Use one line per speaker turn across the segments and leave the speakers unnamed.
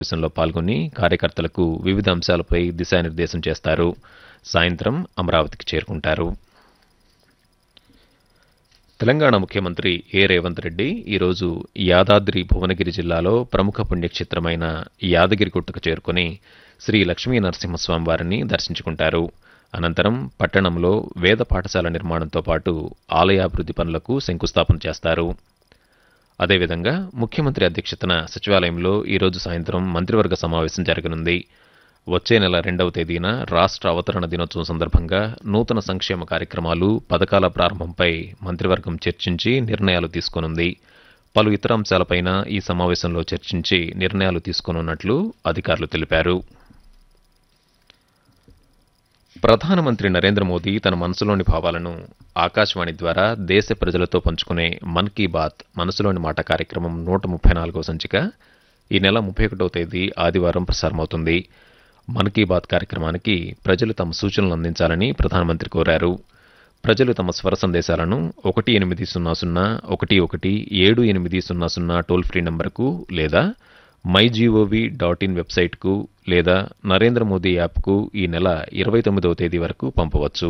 సమావేశంలో పాల్గొని కార్యకర్తలకు వివిధ అంశాలపై దిశానిర్దేశం చేస్తారు సాయంత్రం అమరావతికి చేరుకుంటారు తెలంగాణ ముఖ్యమంత్రి ఏ రేవంత్ రెడ్డి ఈరోజు యాదాద్రి భువనగిరి జిల్లాలో ప్రముఖ పుణ్యక్షేత్రమైన యాదగిరిగుట్టకు చేరుకుని శ్రీ లక్ష్మీ నరసింహస్వామి వారిని దర్శించుకుంటారు అనంతరం పట్టణంలో వేద పాఠశాల నిర్మాణంతో పాటు ఆలయాభివృద్ధి పనులకు శంకుస్థాపన చేస్తారు అదేవిధంగా ముఖ్యమంత్రి అధ్యక్షతన సచివాలయంలో ఈరోజు సాయంత్రం మంత్రివర్గ సమావేశం జరగనుంది వచ్చే నెల రెండవ తేదీన రాష్ట్ర అవతరణ దినోత్సవం సందర్భంగా నూతన సంక్షేమ కార్యక్రమాలు పథకాల ప్రారంభంపై మంత్రివర్గం చర్చించి నిర్ణయాలు తీసుకోనుంది పలు ఇతర అంశాలపైన ఈ సమావేశంలో చర్చించి నిర్ణయాలు తీసుకోనున్నట్లు అధికారులు తెలిపారు ప్రధానమంత్రి నరేంద్ర మోదీ తన మనసులోని భావాలను ఆకాశవాణి ద్వారా దేశ ప్రజలతో పంచుకునే మన్ కీ బాత్ మనసులోని మాట కార్యక్రమం నూట ముప్పై నాలుగో సంచిక ఈ నెల ముప్పై ఒకటవ తేదీ ఆదివారం ప్రసారమవుతుంది మన్ కీ బాత్ కార్యక్రమానికి ప్రజలు తమ సూచనలు అందించాలని ప్రధానమంత్రి కోరారు ప్రజలు తమ స్వర సందేశాలను ఒకటి ఎనిమిది సున్నా సున్నా ఒకటి ఒకటి ఏడు ఎనిమిది సున్నా సున్నా టోల్ ఫ్రీ నంబర్కు లేదా మై జీఓవి డాట్ ఇన్ వెబ్సైట్కు లేదా నరేంద్ర మోదీ యాప్కు ఈ నెల ఇరవై తొమ్మిదవ తేదీ వరకు పంపవచ్చు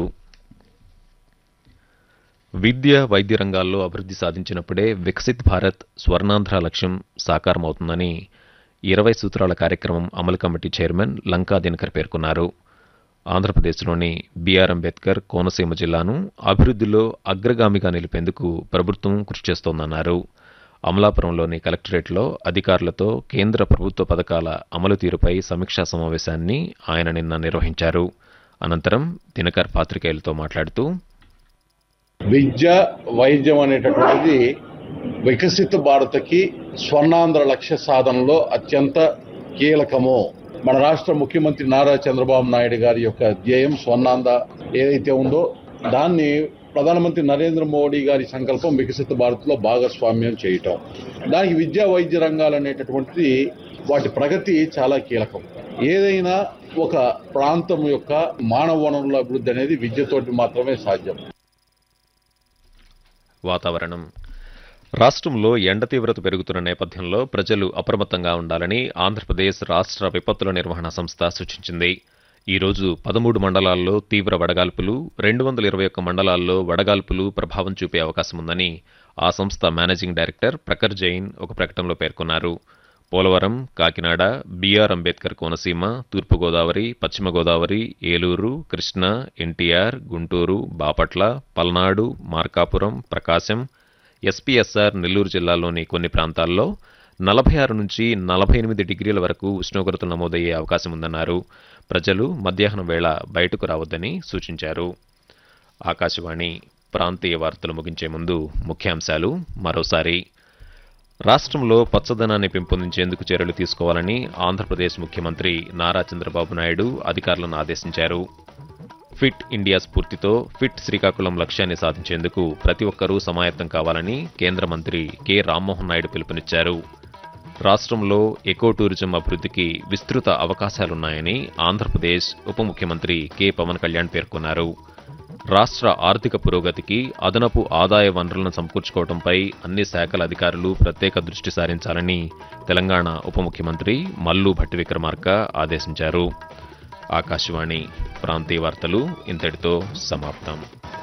విద్య వైద్య రంగాల్లో అభివృద్ధి సాధించినప్పుడే వికసిత్ భారత్ స్వర్ణాంధ్ర లక్ష్యం సాకారమవుతుందని ఇరవై సూత్రాల కార్యక్రమం అమలు కమిటీ చైర్మన్ లంకా దినకర్ పేర్కొన్నారు ఆంధ్రప్రదేశ్లోని బీఆర్ అంబేద్కర్ కోనసీమ జిల్లాను అభివృద్ధిలో అగ్రగామిగా నిలిపేందుకు ప్రభుత్వం కృషి చేస్తోందన్నారు అమలాపురంలోని కలెక్టరేట్లో అధికారులతో కేంద్ర ప్రభుత్వ పథకాల అమలు తీరుపై సమీక్షా సమావేశాన్ని ఆయన నిన్న నిర్వహించారు అనంతరం దినకర్ పాత్రికేయులతో మాట్లాడుతూ
విద్య వైద్యం అనేటటువంటిది వికసిత భారత్కి స్వర్ణాంధ్ర లక్ష్య సాధనలో అత్యంత కీలకము మన రాష్ట్ర ముఖ్యమంత్రి నారా చంద్రబాబు నాయుడు గారి యొక్క ధ్యేయం స్వర్ణాంధ్ర ఏదైతే ఉందో దాన్ని ప్రధానమంత్రి నరేంద్ర మోడీ గారి సంకల్పం వికసిత భారత్లో భాగస్వామ్యం చేయటం దానికి విద్యా వైద్య రంగాలు అనేటటువంటిది వాటి ప్రగతి చాలా కీలకం ఏదైనా ఒక ప్రాంతం యొక్క మానవ వనరుల అభివృద్ధి అనేది విద్యతోటి మాత్రమే సాధ్యం
వాతావరణం రాష్ట్రంలో ఎండ తీవ్రత పెరుగుతున్న నేపథ్యంలో ప్రజలు అప్రమత్తంగా ఉండాలని ఆంధ్రప్రదేశ్ రాష్ట్ర విపత్తుల నిర్వహణ సంస్థ సూచించింది ఈ రోజు పదమూడు మండలాల్లో తీవ్ర వడగాల్పులు రెండు వందల ఇరవై ఒక్క మండలాల్లో వడగాల్పులు ప్రభావం చూపే అవకాశం ఉందని ఆ సంస్థ మేనేజింగ్ డైరెక్టర్ ప్రఖర్ జైన్ ఒక ప్రకటనలో పేర్కొన్నారు పోలవరం కాకినాడ బీఆర్ అంబేద్కర్ కోనసీమ తూర్పుగోదావరి పశ్చిమ గోదావరి ఏలూరు కృష్ణా ఎన్టీఆర్ గుంటూరు బాపట్ల పల్నాడు మార్కాపురం ప్రకాశం ఎస్పీఎస్ఆర్ నెల్లూరు జిల్లాలోని కొన్ని ప్రాంతాల్లో నలభై ఆరు నుంచి నలభై ఎనిమిది డిగ్రీల వరకు ఉష్ణోగ్రతలు నమోదయ్యే అవకాశం ఉందన్నారు ప్రజలు మధ్యాహ్నం వేళ బయటకు రావద్దని సూచించారు ఆకాశవాణి ప్రాంతీయ వార్తలు ముగించే ముందు ముఖ్యాంశాలు మరోసారి రాష్ట్రంలో పచ్చదనాన్ని పెంపొందించేందుకు చర్యలు తీసుకోవాలని ఆంధ్రప్రదేశ్ ముఖ్యమంత్రి నారా చంద్రబాబు నాయుడు అధికారులను ఆదేశించారు ఫిట్ ఇండియా స్ఫూర్తితో ఫిట్ శ్రీకాకుళం లక్ష్యాన్ని సాధించేందుకు ప్రతి ఒక్కరూ సమాయత్తం కావాలని కేంద్ర మంత్రి కె రామ్మోహన్ నాయుడు పిలుపునిచ్చారు రాష్ట్రంలో ఎకో టూరిజం అభివృద్ధికి విస్తృత అవకాశాలున్నాయని ఆంధ్రప్రదేశ్ ఉప ముఖ్యమంత్రి కె పవన్ కళ్యాణ్ పేర్కొన్నారు రాష్ట్ర ఆర్థిక పురోగతికి అదనపు ఆదాయ వనరులను సమకూర్చుకోవడంపై అన్ని శాఖల అధికారులు ప్రత్యేక దృష్టి సారించాలని తెలంగాణ ఉప ముఖ్యమంత్రి మల్లు భట్టి విక్రమార్క ఆదేశించారు ఆకాశవాణి ప్రాంతీయ వార్తలు ఇంతటితో సమాప్తం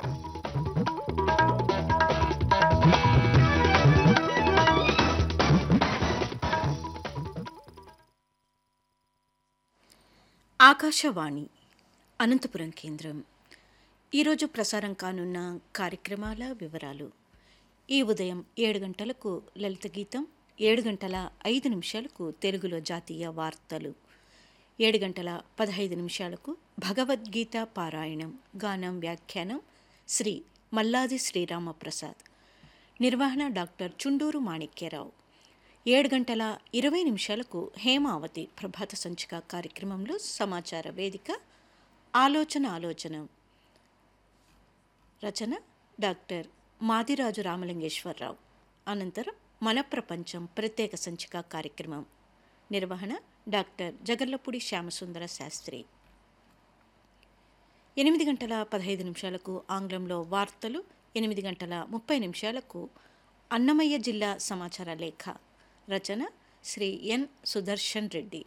ఆకాశవాణి అనంతపురం కేంద్రం ఈరోజు ప్రసారం కానున్న కార్యక్రమాల వివరాలు ఈ ఉదయం ఏడు గంటలకు లలిత గీతం ఏడు గంటల ఐదు నిమిషాలకు తెలుగులో జాతీయ వార్తలు ఏడు గంటల పదహైదు నిమిషాలకు భగవద్గీత పారాయణం గానం వ్యాఖ్యానం శ్రీ మల్లాది శ్రీరామప్రసాద్ నిర్వహణ డాక్టర్ చుండూరు మాణిక్యరావు ఏడు గంటల ఇరవై నిమిషాలకు హేమావతి ప్రభాత సంచిక కార్యక్రమంలో సమాచార వేదిక ఆలోచన ఆలోచన రచన డాక్టర్ మాదిరాజు రామలింగేశ్వరరావు అనంతరం మన ప్రపంచం ప్రత్యేక సంచిక కార్యక్రమం నిర్వహణ డాక్టర్ జగర్లపూడి శ్యామసుందర శాస్త్రి ఎనిమిది గంటల పదహైదు నిమిషాలకు ఆంగ్లంలో వార్తలు ఎనిమిది గంటల ముప్పై నిమిషాలకు అన్నమయ్య జిల్లా సమాచార లేఖ రచన శ్రీ ఎన్ సుదర్శన్ రెడ్డి